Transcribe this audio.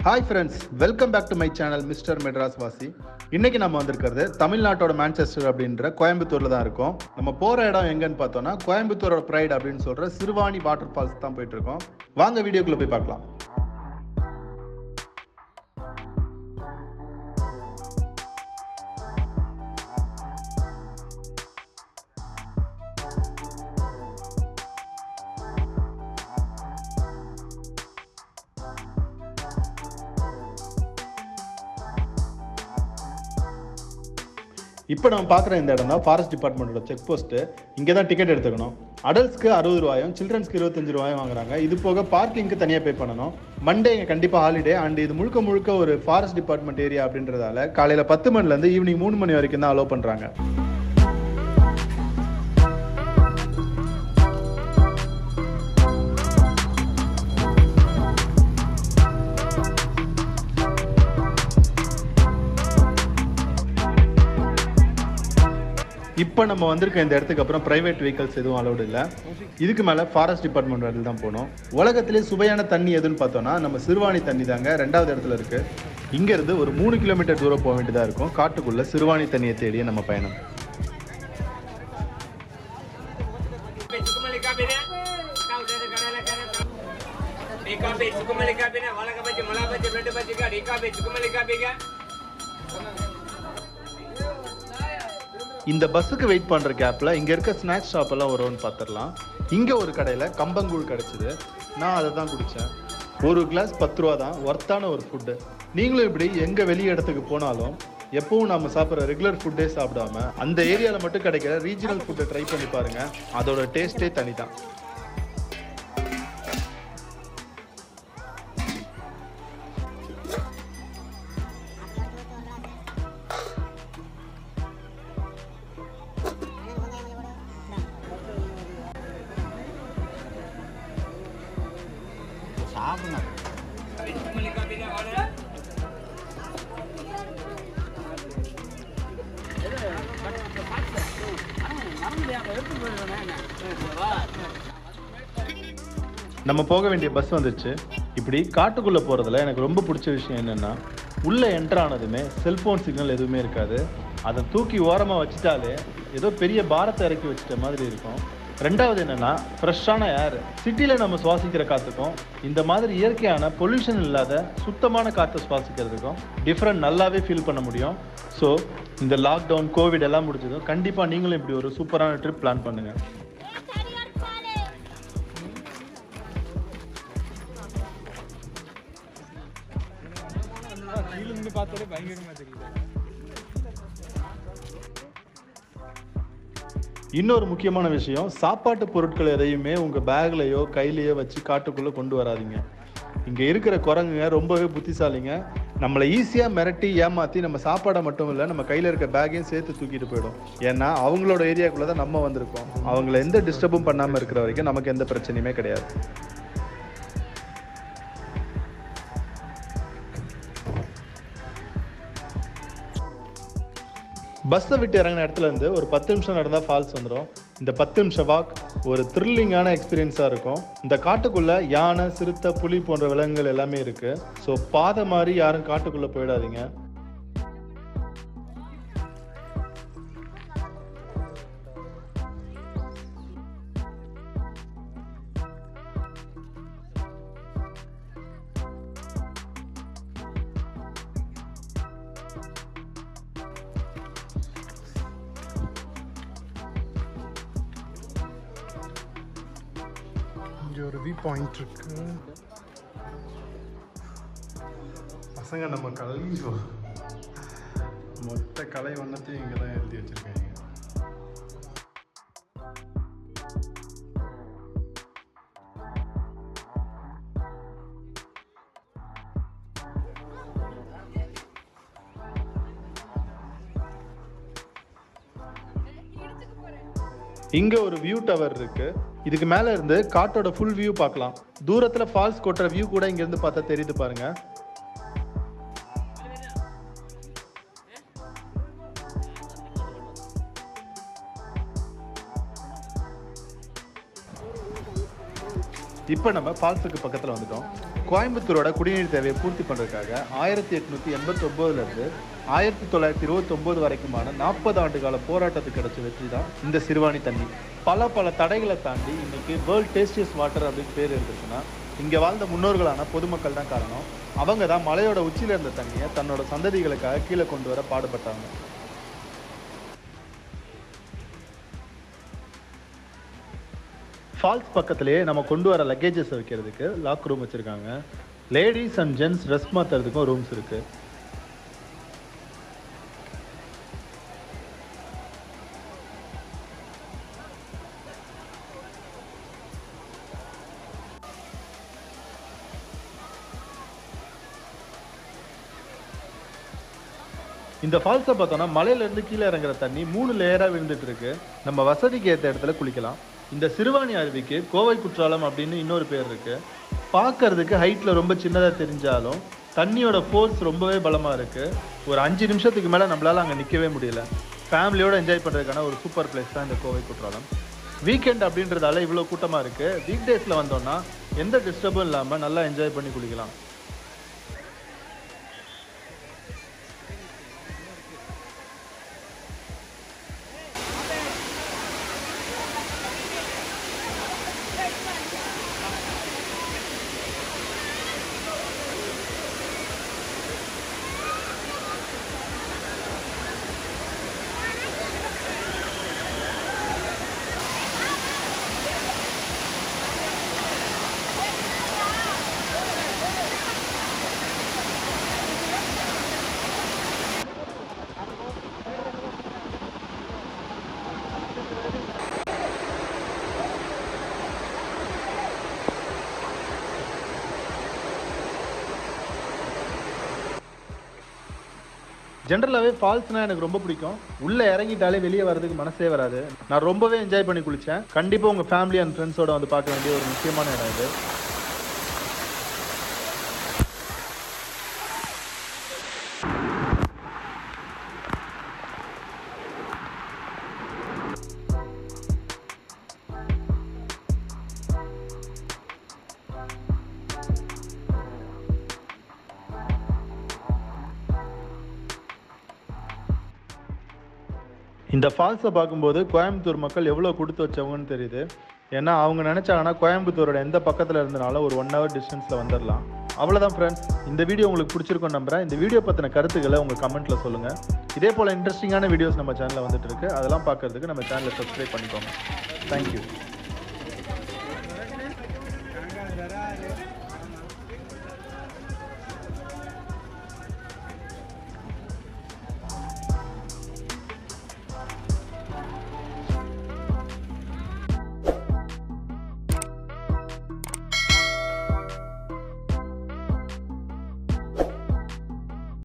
Hi friends welcome back to my channel mister Madras வாசி இன்னைக்கு நம்ம வந்திருக்கிறது தமிழ்நாட்டோட மான்செஸ்டர் அப்படின்ற கோயம்புத்தூர்ல தான் இருக்கோம் நம்ம போற இடம் எங்கன்னு பார்த்தோம்னா கோயம்புத்தூரோட ப்ரைட் அப்படின்னு சொல்ற சிறுவாணி வாட்டர் ஃபால்ஸ் தான் போயிட்டு இருக்கோம் வாங்க வீடியோக்குள்ள போய் பார்க்கலாம் இப்போ நம்ம பார்க்குற இந்த இடம் தான் ஃபாரஸ்ட் டிபார்ட்மெண்ட்டோட செக் போஸ்ட்டு இங்கே தான் டிக்கெட் எடுத்துக்கணும் அடல்ட்ஸ்க்கு அறுபது ரூபாயும் சில்ட்ரன்ஸ்க்கு இருபத்தஞ்சு ரூபாயும் வாங்குறாங்க இது போக பார்க்கிங்க்கு தனியாக பே பண்ணணும் மண்டே இங்கே கண்டிப்பாக ஹாலிடே அண்ட் இது முழுக்க முழுக்க ஒரு ஃபாரஸ்ட் டிபார்ட்மெண்ட் ஏரியா அப்படின்றதால காலையில் பத்து மணிலேருந்து ஈவினிங் மூணு மணி வரைக்கும் தான் அலோவ் பண்ணுறாங்க இப்போ நம்ம வந்திருக்க இந்த இடத்துக்கு அப்புறம் பிரைவேட் வெஹிக்கல்ஸ் எதுவும் அலௌடு இல்லை இதுக்கு மேலே ஃபாரஸ்ட் டிபார்ட்மெண்ட் வரையில் தான் போகணும் உலகத்திலே சுவையான தண்ணி எதுன்னு பார்த்தோம்னா நம்ம சிறுவாணி தண்ணி தாங்க ரெண்டாவது இடத்துல இருக்கு இங்கேருந்து ஒரு மூணு கிலோமீட்டர் தூரம் போக வேண்டியதாக இருக்கும் காட்டுக்குள்ள சிறுவாணி தண்ணியை தேடிய நம்ம பயணம் Ikabe, sukumali kabe na, wala ka ba dyan, wala ba dyan, wala ba dyan, ikabe, sukumali kabe ka. இந்த பஸ்ஸுக்கு வெயிட் பண்ணுற கேப்பில் இங்கே இருக்க ஸ்நாக்ஸ் ஷாப் எல்லாம் வரும்னு பார்த்துடலாம் இங்கே ஒரு கடையில் கம்பங்கூழ் கிடச்சிது நான் அதை தான் குடித்தேன் ஒரு கிளாஸ் பத்து ரூபா தான் ஒர்த்தான ஒரு ஃபுட்டு நீங்களும் இப்படி எங்கே வெளி இடத்துக்கு போனாலும் எப்பவும் நம்ம சாப்பிட்ற ரெகுலர் ஃபுட்டே சாப்பிடாம அந்த ஏரியாவில் மட்டும் கிடைக்கிற ரீஜனல் ஃபுட்டை ட்ரை பண்ணி பாருங்க அதோட டேஸ்ட்டே தனி தான் Sukumali kabe na, wala. நம்ம போக வேண்டிய பஸ் வந்துருச்சு இப்படி காட்டுக்குள்ளே போகிறதுல எனக்கு ரொம்ப பிடிச்ச விஷயம் என்னென்னா உள்ளே என்ட்ரு ஆனதுமே செல்ஃபோன் சிக்னல் எதுவுமே இருக்காது அதை தூக்கி ஓரமாக வச்சுட்டாலே ஏதோ பெரிய பாரத்தை இறக்கி வச்சிட்ட மாதிரி இருக்கும் ரெண்டாவது என்னென்னா ஃப்ரெஷ்ஷான ஏர் சிட்டியில் நம்ம சுவாசிக்கிற காற்றுக்கும் இந்த மாதிரி இயற்கையான பொல்யூஷன் இல்லாத சுத்தமான காற்றை சுவாசிக்கிறதுக்கும் டிஃப்ரெண்ட் நல்லாவே ஃபீல் பண்ண முடியும் ஸோ இந்த லாக்டவுன் கோவிட் எல்லாம் முடிஞ்சதும் கண்டிப்பாக நீங்களும் இப்படி ஒரு சூப்பரான ட்ரிப் பிளான் பண்ணுங்கள் இன்னொரு முக்கியமான விஷயம் சாப்பாட்டு பொருட்கள் எதையுமே உங்கள் பேக்லேயோ கையிலையோ வச்சு காட்டுக்குள்ளே கொண்டு வராதீங்க இங்கே இருக்கிற குரங்குங்க ரொம்பவே புத்திசாலிங்க நம்மளை ஈஸியாக மிரட்டி ஏமாற்றி நம்ம சாப்பாடை மட்டும் இல்லை நம்ம கையில் இருக்க பேக்கையும் சேர்த்து தூக்கிட்டு போயிடும் ஏன்னா அவங்களோட ஏரியாக்குள்ளே தான் நம்ம வந்திருக்கோம் அவங்கள எந்த டிஸ்டர்பும் பண்ணாமல் இருக்கிற வரைக்கும் நமக்கு எந்த பிரச்சனையுமே கிடையாது பஸ்ஸை விட்டு இறங்கின இடத்துல இருந்து ஒரு பத்து நிமிஷம் நடந்தால் ஃபால்ஸ் வந்துடும் இந்த பத்து நிமிஷம் வாக் ஒரு த்ரில்லிங்கான எக்ஸ்பீரியன்ஸாக இருக்கும் இந்த காட்டுக்குள்ளே யானை சிறுத்தை புலி போன்ற விலங்குகள் எல்லாமே இருக்குது ஸோ பாதை மாதிரி யாரும் காட்டுக்குள்ளே போயிடாதீங்க இங்கே ஒரு வியூ பாயிண்ட் இருக்கு பசங்க நம்ம கல்வி மொத்த கலை வண்ணத்தையும் இங்கே தான் எழுதி வச்சிருக்காங்க இங்கே ஒரு வியூ டவர் இருக்கு இதுக்கு மேலே இருந்து காட்டோட ஃபுல் வியூ பார்க்கலாம் தூரத்தில் ஃபால்ஸ் கொட்டுற வியூ கூட இங்கேருந்து பார்த்தா தெரியுது பாருங்க இப்போ நம்ம ஃபால்ஸுக்கு பக்கத்தில் வந்துட்டோம் கோயம்புத்தூரோட குடிநீர் தேவையை பூர்த்தி பண்ணுறதுக்காக ஆயிரத்தி எட்நூற்றி எண்பத்தொம்போதுலேருந்து ஆயிரத்தி தொள்ளாயிரத்தி இருபத்தொம்போது வரைக்குமான நாற்பது ஆண்டு கால போராட்டத்துக்கு கிடைச்ச வெற்றி தான் இந்த சிறுவாணி தண்ணி பல பல தடைகளை தாண்டி இன்னைக்கு வேர்ல்ட் டேஸ்டியஸ் வாட்டர் அப்படின்னு பேர் இருந்துச்சுன்னா இங்கே வாழ்ந்த முன்னோர்களான பொதுமக்கள் தான் காரணம் அவங்க தான் மலையோட உச்சியில் இருந்த தண்ணியை தன்னோட சந்ததிகளுக்காக கீழே கொண்டு வர பாடுபட்டாங்க ஃபால்ஸ் பக்கத்துலேயே நம்ம கொண்டு வர லக்கேஜஸ் வைக்கிறதுக்கு லாக் ரூம் வச்சுருக்காங்க லேடிஸ் அண்ட் ஜென்ட்ஸ் ரெஸ்ட் மாற்றுறதுக்கும் ரூம்ஸ் இருக்குது இந்த ஃபால்ஸை பார்த்தோன்னா மலையிலேருந்து கீழே இறங்குற தண்ணி மூணு லேயராக விழுந்துட்டு இருக்கு நம்ம வசதிக்கு ஏற்ற இடத்துல குளிக்கலாம் இந்த சிறுவாணி அருவிக்கு கோவை குற்றாலம் அப்படின்னு இன்னொரு பேர் இருக்கு பார்க்கறதுக்கு ஹைட்டில் ரொம்ப சின்னதாக தெரிஞ்சாலும் தண்ணியோட ஃபோர்ஸ் ரொம்பவே பலமாக இருக்கு ஒரு அஞ்சு நிமிஷத்துக்கு மேலே நம்மளால அங்கே நிற்கவே முடியல ஃபேமிலியோட என்ஜாய் பண்ணுறதுக்கான ஒரு சூப்பர் பிளேஸ் தான் இந்த கோவை குற்றாலம் வீக்கெண்ட் அப்படின்றதால இவ்வளோ கூட்டமாக இருக்குது வீக் டேஸில் வந்தோம்னா எந்த டிஸ்டர்பும் இல்லாமல் நல்லா என்ஜாய் பண்ணி குளிக்கலாம் ஜென்ரலாகவே ஃபால்ஸ்னால் எனக்கு ரொம்ப பிடிக்கும் உள்ளே இறங்கிட்டாலே வெளியே வரதுக்கு மனசே வராது நான் ரொம்பவே என்ஜாய் பண்ணி குளித்தேன் கண்டிப்பாக உங்கள் ஃபேமிலி அண்ட் ஃப்ரெண்ட்ஸோட வந்து பார்க்க வேண்டிய ஒரு முக்கியமான இடம் இது இந்த ஃபால்ஸை பார்க்கும்போது கோயம்புத்தூர் மக்கள் எவ்வளோ கொடுத்து வச்சவங்கன்னு தெரியுது ஏன்னா அவங்க நினச்சாங்கன்னா கோயம்புத்தூரோட எந்த பக்கத்தில் இருந்தனால ஒரு ஒன் ஹவர் டிஸ்டன்ஸில் வந்துடலாம் அவ்வளோதான் ஃப்ரெண்ட்ஸ் இந்த வீடியோ உங்களுக்கு பிடிச்சிருக்கும் நம்புறேன் இந்த வீடியோ பற்றின கருத்துக்களை உங்கள் கமெண்ட்டில் சொல்லுங்கள் இதே போல் இன்ட்ரெஸ்டிங்கான வீடியோஸ் நம்ம சேனலில் வந்துட்டு இருக்கு அதெல்லாம் பார்க்கறதுக்கு நம்ம சேனலை சப்ஸ்கிரைப் பண்ணிக்கோங்க தேங்க்யூ